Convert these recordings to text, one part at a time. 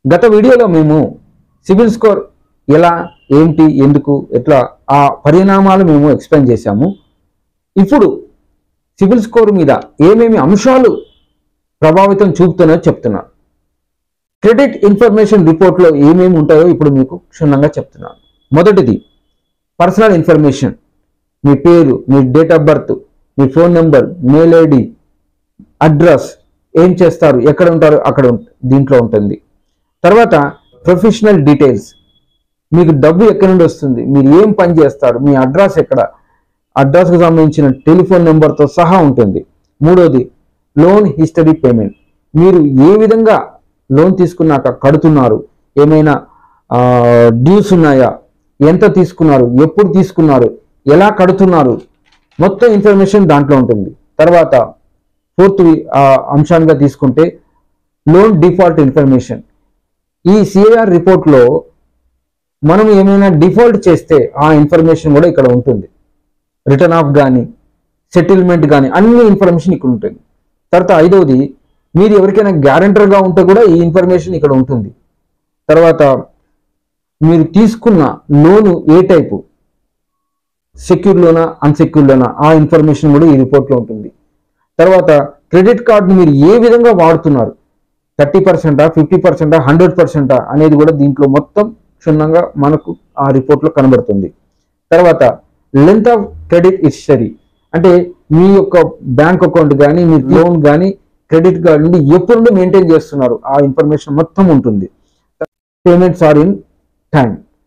గత వీడియోలో మేము సిబిల్ స్కోర్ ఎలా ఏంటి ఎందుకు ఎట్లా ఆ పరిణామాలు మేము ఎక్స్ప్లెయిన్ చేశాము ఇప్పుడు సిబిల్ స్కోర్ మీద ఏమేమి అంశాలు ప్రభావితం చూపుతున్నాయో చెప్తున్నా క్రెడిట్ ఇన్ఫర్మేషన్ రిపోర్ట్లో ఏమేమి ఉంటాయో ఇప్పుడు మీకు క్షుణ్ణంగా చెప్తున్నాను మొదటిది పర్సనల్ ఇన్ఫర్మేషన్ మీ పేరు మీ డేట్ ఆఫ్ బర్త్ మీ phone number mail ID address ఏం చేస్తారు ఎక్కడ ఉంటారు అక్కడ ఉం- దీంట్లో ఉంటుంది తర్వాత ప్రొఫెషనల్ డీటెయిల్స్ మీకు డబ్బు ఎక్కడి నుండి వస్తుంది మీరు ఏం పని చేస్తారు మీ అడ్రస్ ఎక్కడ అడ్రస్కి సంబంధించిన టెలిఫోన్ నెంబర్తో సహా ఉంటుంది మూడోది లోన్ హిస్టరీ పేమెంట్ మీరు ఏ విధంగా లోన్ తీసుకున్నాక కడుతున్నారు ఏమైనా డ్యూస్ ఉన్నాయా ఎంత తీసుకున్నారు ఎప్పుడు తీసుకున్నారు ఎలా కడుతున్నారు మొత్తం ఇన్ఫర్మేషన్ దాంట్లో ఉంటుంది తర్వాత ఫోర్త్ అంశాలుగా తీసుకుంటే లోన్ డిఫాల్ట్ ఇన్ఫర్మేషన్ ఈ సిఐఆర్ రిపోర్ట్లో మనం ఏమైనా డిఫాల్ట్ చేస్తే ఆ ఇన్ఫర్మేషన్ కూడా ఇక్కడ ఉంటుంది రిటర్న్ ఆఫ్ కానీ సెటిల్మెంట్ కానీ అన్ని ఇన్ఫర్మేషన్ ఇక్కడ ఉంటుంది తర్వాత ఐదవది మీరు ఎవరికైనా గ్యారంటర్గా ఉంటే కూడా ఈ ఇన్ఫర్మేషన్ ఇక్కడ ఉంటుంది తర్వాత మీరు తీసుకున్న లోను ఏ టైపు సెక్యూర్ లోనా అన్సెక్యూర్ లోనా ఆ ఇన్ఫర్మేషన్ కూడా ఈ రిపోర్ట్లో ఉంటుంది తర్వాత క్రెడిట్ కార్డుని మీరు ఏ విధంగా వాడుతున్నారు థర్టీ పర్సెంటా ఫిఫ్టీ పర్సెంటా హండ్రెడ్ పర్సెంటా అనేది కూడా దీంట్లో మొత్తం క్షుణ్ణంగా మనకు ఆ రిపోర్ట్లో కనబడుతుంది తర్వాత లెంత్ ఆఫ్ క్రెడిట్ హిస్టరీ అంటే మీ యొక్క బ్యాంక్ అకౌంట్ కానీ మీ లోన్ కానీ క్రెడిట్ కార్డ్ నుండి ఎప్పుడు నుండి మెయింటైన్ చేస్తున్నారు ఆ ఇన్ఫర్మేషన్ మొత్తం ఉంటుంది పేమెంట్స్ ఆర్ ఇన్ టైం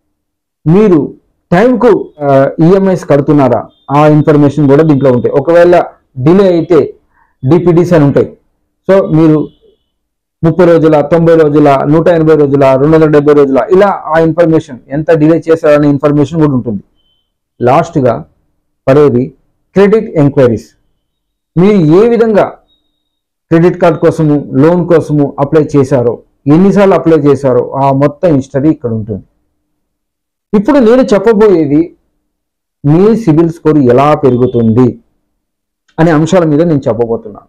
మీరు టైంకు ఈఎంఐస్ కడుతున్నారా ఆ ఇన్ఫర్మేషన్ కూడా దీంట్లో ఉంటాయి ఒకవేళ డిలే అయితే డిపిడిస్ అని ఉంటాయి సో మీరు ముప్పై రోజుల తొంభై రోజుల నూట ఎనభై రోజుల రెండు వందల డెబ్బై రోజుల ఇలా ఆ ఇన్ఫర్మేషన్ ఎంత డిలే చేశారనే ఇన్ఫర్మేషన్ కూడా ఉంటుంది లాస్ట్గా పడేది క్రెడిట్ ఎంక్వైరీస్ మీరు ఏ విధంగా క్రెడిట్ కార్డ్ కోసము లోన్ కోసము అప్లై చేశారో ఎన్నిసార్లు అప్లై చేశారో ఆ మొత్తం హిస్టరీ ఇక్కడ ఉంటుంది ఇప్పుడు నేను చెప్పబోయేది మీ సిబిల్ స్కోర్ ఎలా పెరుగుతుంది అనే అంశాల మీద నేను చెప్పబోతున్నాను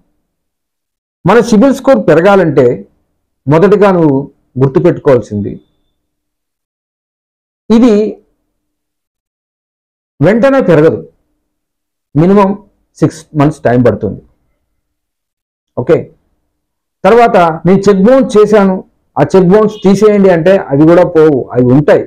మన సిబిల్ స్కోర్ పెరగాలంటే మొదటిగా నువ్వు గుర్తుపెట్టుకోవాల్సింది ఇది వెంటనే పెరగదు మినిమం సిక్స్ మంత్స్ టైం పడుతుంది ఓకే తర్వాత నేను చెక్ బౌన్స్ చేశాను ఆ చెక్ బౌన్స్ తీసేయండి అంటే అవి కూడా పోవు అవి ఉంటాయి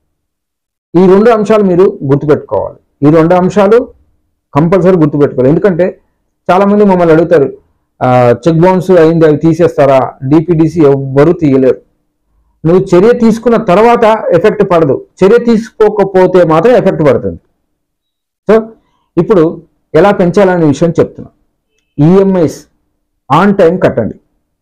ఈ రెండు అంశాలు మీరు గుర్తుపెట్టుకోవాలి ఈ రెండు అంశాలు కంపల్సరీ గుర్తుపెట్టుకోవాలి ఎందుకంటే చాలా మంది మమ్మల్ని అడుగుతారు చెక్ బౌన్స్ అయింది అవి తీసేస్తారా డిపిడిసి ఎవ్వరూ తీయలేరు నువ్వు చర్య తీసుకున్న తర్వాత ఎఫెక్ట్ పడదు చర్య తీసుకోకపోతే మాత్రం ఎఫెక్ట్ పడుతుంది సో ఇప్పుడు ఎలా పెంచాలనే విషయం చెప్తున్నా ఈఎంఐస్ ఆన్ టైం కట్టండి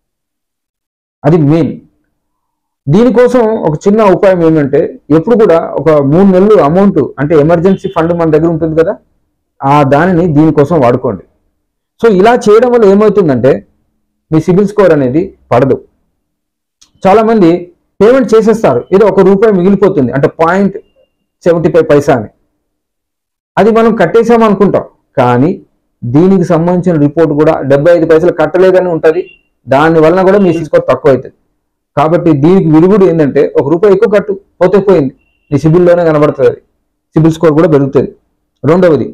అది మెయిన్ దీనికోసం ఒక చిన్న ఉపాయం ఏమంటే ఎప్పుడు కూడా ఒక మూడు నెలలు అమౌంట్ అంటే ఎమర్జెన్సీ ఫండ్ మన దగ్గర ఉంటుంది కదా ఆ దానిని దీనికోసం వాడుకోండి సో ఇలా చేయడం వల్ల ఏమవుతుందంటే మీ సిబిల్ స్కోర్ అనేది పడదు చాలా మంది పేమెంట్ చేసేస్తారు ఏదో ఒక రూపాయి మిగిలిపోతుంది అంటే పాయింట్ సెవెంటీ ఫైవ్ పైసా అని అది మనం కట్టేసాం అనుకుంటాం కానీ దీనికి సంబంధించిన రిపోర్ట్ కూడా డెబ్బై ఐదు పైసలు కట్టలేదని ఉంటుంది దాని వలన కూడా మీ సిబిల్ స్కోర్ తక్కువ అవుతుంది కాబట్టి దీనికి విరుగుడు ఏంటంటే ఒక రూపాయి ఎక్కువ కట్టు పోతే పోయింది నీ సిబిల్లోనే కనబడుతుంది అది సిబిల్ స్కోర్ కూడా పెరుగుతుంది రెండవది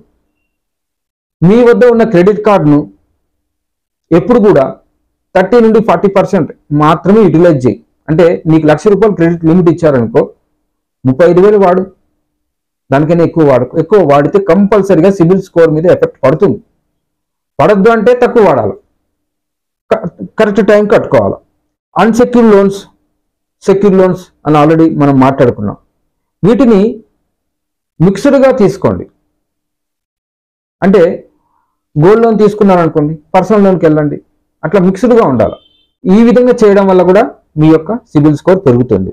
మీ వద్ద ఉన్న క్రెడిట్ కార్డును ఎప్పుడు కూడా థర్టీ నుండి ఫార్టీ పర్సెంట్ మాత్రమే యూటిలైజ్ చేయి అంటే నీకు లక్ష రూపాయలు క్రెడిట్ లిమిట్ ఇచ్చారనుకో ముప్పై ఐదు వేలు వాడు దానికన్నా ఎక్కువ వాడు ఎక్కువ వాడితే కంపల్సరిగా సిబిల్ స్కోర్ మీద ఎఫెక్ట్ పడుతుంది పడద్దు అంటే తక్కువ వాడాలి కరెక్ట్ టైం కట్టుకోవాలి అన్సెక్యూర్ లోన్స్ సెక్యూర్ లోన్స్ అని ఆల్రెడీ మనం మాట్లాడుకున్నాం వీటిని మిక్స్డ్గా తీసుకోండి అంటే గోల్డ్ లోన్ తీసుకున్నారనుకోండి పర్సనల్ లోన్కి వెళ్ళండి అట్లా మిక్స్డ్గా ఉండాలి ఈ విధంగా చేయడం వల్ల కూడా మీ యొక్క సిబిల్ స్కోర్ పెరుగుతుంది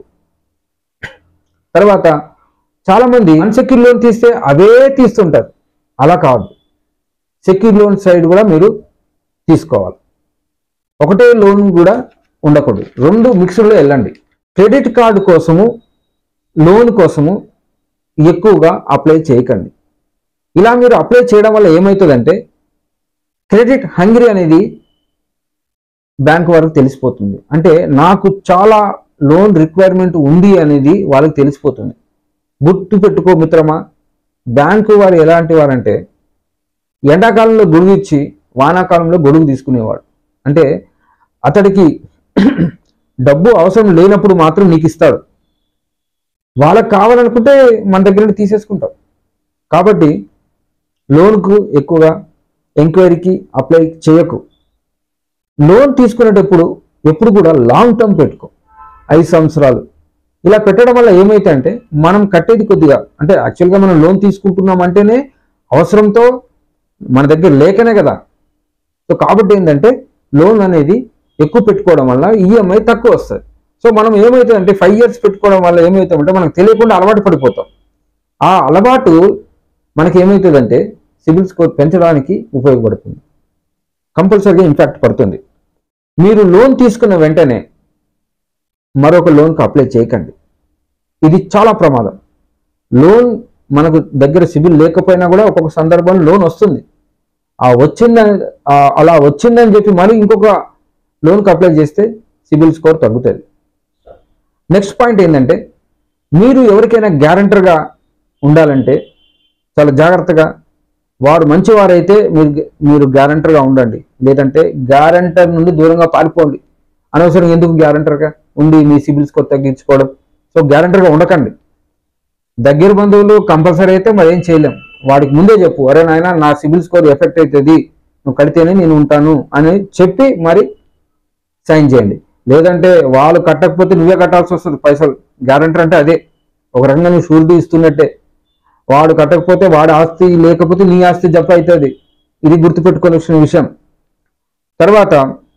తర్వాత చాలామంది అన్సెక్యూర్ లోన్ తీస్తే అవే తీస్తుంటారు అలా కాదు సెక్యూర్ లోన్ సైడ్ కూడా మీరు తీసుకోవాలి ఒకటే లోన్ కూడా ఉండకూడదు రెండు మిక్స్డ్లో వెళ్ళండి క్రెడిట్ కార్డు కోసము లోన్ కోసము ఎక్కువగా అప్లై చేయకండి ఇలా మీరు అప్లై చేయడం వల్ల ఏమవుతుందంటే క్రెడిట్ హంగ్రీ అనేది బ్యాంక్ వారికి తెలిసిపోతుంది అంటే నాకు చాలా లోన్ రిక్వైర్మెంట్ ఉంది అనేది వాళ్ళకి తెలిసిపోతుంది గుర్తు పెట్టుకో మిత్రమా బ్యాంకు వారు ఎలాంటి వారంటే ఎండాకాలంలో గొడుగు ఇచ్చి వానాకాలంలో గొడుగు తీసుకునేవాడు అంటే అతడికి డబ్బు అవసరం లేనప్పుడు మాత్రం నీకు ఇస్తాడు వాళ్ళకి కావాలనుకుంటే మన దగ్గర నుండి తీసేసుకుంటాం కాబట్టి లోన్కు ఎక్కువగా ఎంక్వైరీకి అప్లై చేయకు లోన్ తీసుకునేటప్పుడు ఎప్పుడు కూడా లాంగ్ టర్మ్ పెట్టుకో ఐదు సంవత్సరాలు ఇలా పెట్టడం వల్ల ఏమైతే అంటే మనం కట్టేది కొద్దిగా అంటే యాక్చువల్గా మనం లోన్ తీసుకుంటున్నాం అంటేనే అవసరంతో మన దగ్గర లేకనే కదా సో కాబట్టి ఏంటంటే లోన్ అనేది ఎక్కువ పెట్టుకోవడం వల్ల ఈఎంఐ తక్కువ వస్తుంది సో మనం ఏమవుతుంది అంటే ఫైవ్ ఇయర్స్ పెట్టుకోవడం వల్ల ఏమవుతామంటే మనకు తెలియకుండా అలవాటు పడిపోతాం ఆ అలవాటు మనకి ఏమవుతుందంటే సిబిల్ స్కోర్ పెంచడానికి ఉపయోగపడుతుంది కంపల్సరీగా ఇంపాక్ట్ పడుతుంది మీరు లోన్ తీసుకున్న వెంటనే మరొక లోన్కి అప్లై చేయకండి ఇది చాలా ప్రమాదం లోన్ మనకు దగ్గర సిబిల్ లేకపోయినా కూడా ఒక్కొక్క సందర్భంలో లోన్ వస్తుంది ఆ వచ్చిందని ఆ అలా వచ్చిందని చెప్పి మళ్ళీ ఇంకొక లోన్కి అప్లై చేస్తే సిబిల్ స్కోర్ తగ్గుతుంది నెక్స్ట్ పాయింట్ ఏంటంటే మీరు ఎవరికైనా గ్యారంటర్గా ఉండాలంటే చాలా జాగ్రత్తగా వారు మంచివారైతే మీరు మీరు గ్యారంటర్గా ఉండండి లేదంటే గ్యారంటర్ నుండి దూరంగా పారిపోండి అనవసరం ఎందుకు గ్యారంటర్గా ఉండి మీ సిబిల్ స్కోర్ తగ్గించుకోవడం సో గ్యారంటర్గా ఉండకండి దగ్గర బంధువులు కంపల్సరీ అయితే మరి ఏం చేయలేం వాడికి ముందే చెప్పు అరే నాయన నా సిబిల్ స్కోర్ ఎఫెక్ట్ అవుతుంది నువ్వు కడితేనే నేను ఉంటాను అని చెప్పి మరి సైన్ చేయండి లేదంటే వాళ్ళు కట్టకపోతే నువ్వే కట్టాల్సి వస్తుంది పైసలు గ్యారంటర్ అంటే అదే ఒక రకంగా నువ్వు షూరిటీ ఇస్తున్నట్టే వాడు కట్టకపోతే వాడి ఆస్తి లేకపోతే నీ ఆస్తి జప్ప అవుతుంది ఇది గుర్తుపెట్టుకోవాల్సిన విషయం తర్వాత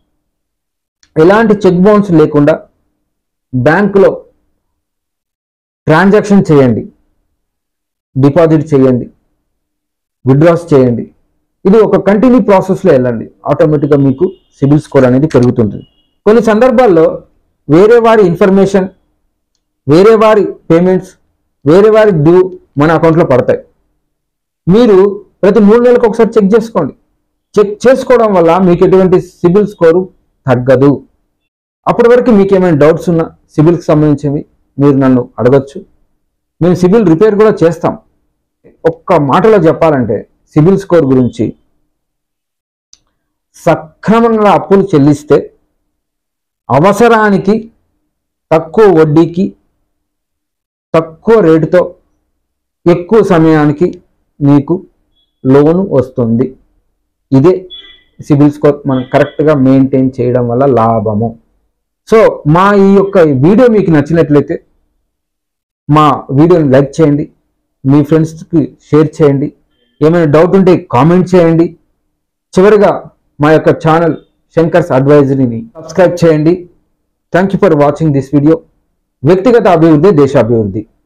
ఎలాంటి చెక్ బౌన్స్ లేకుండా బ్యాంకులో ట్రాన్సాక్షన్ చేయండి డిపాజిట్ చేయండి విడ్రాస్ చేయండి ఇది ఒక కంటిన్యూ ప్రాసెస్లో వెళ్ళండి ఆటోమేటిక్గా మీకు సిబిల్ స్కోర్ అనేది పెరుగుతుంది కొన్ని సందర్భాల్లో వేరే వారి ఇన్ఫర్మేషన్ వేరే వారి పేమెంట్స్ వేరే వారి డ్యూ మన అకౌంట్లో పడతాయి మీరు ప్రతి మూడు నెలలకు ఒకసారి చెక్ చేసుకోండి చెక్ చేసుకోవడం వల్ల మీకు ఎటువంటి సిబిల్ స్కోరు తగ్గదు అప్పటి వరకు మీకు ఏమైనా డౌట్స్ ఉన్నా సిబిల్కి సంబంధించినవి మీరు నన్ను అడగచ్చు మేము సిబిల్ రిపేర్ కూడా చేస్తాం ఒక్క మాటలో చెప్పాలంటే సిబిల్ స్కోర్ గురించి సక్రమంగా అప్పులు చెల్లిస్తే అవసరానికి తక్కువ వడ్డీకి తక్కువ రేటుతో ఎక్కువ సమయానికి మీకు లోను వస్తుంది ఇదే సిబిల్ స్కోర్ మనం కరెక్ట్గా మెయింటైన్ చేయడం వల్ల లాభము సో మా ఈ యొక్క వీడియో మీకు నచ్చినట్లయితే మా వీడియోని లైక్ చేయండి మీ ఫ్రెండ్స్కి షేర్ చేయండి ఏమైనా డౌట్ ఉంటే కామెంట్ చేయండి చివరిగా మా యొక్క ఛానల్ శంకర్స్ అడ్వైజరీని సబ్స్క్రైబ్ చేయండి thank you for watching this video వ్యక్తిగత అభివృద్ధి దేశాభివృద్ధి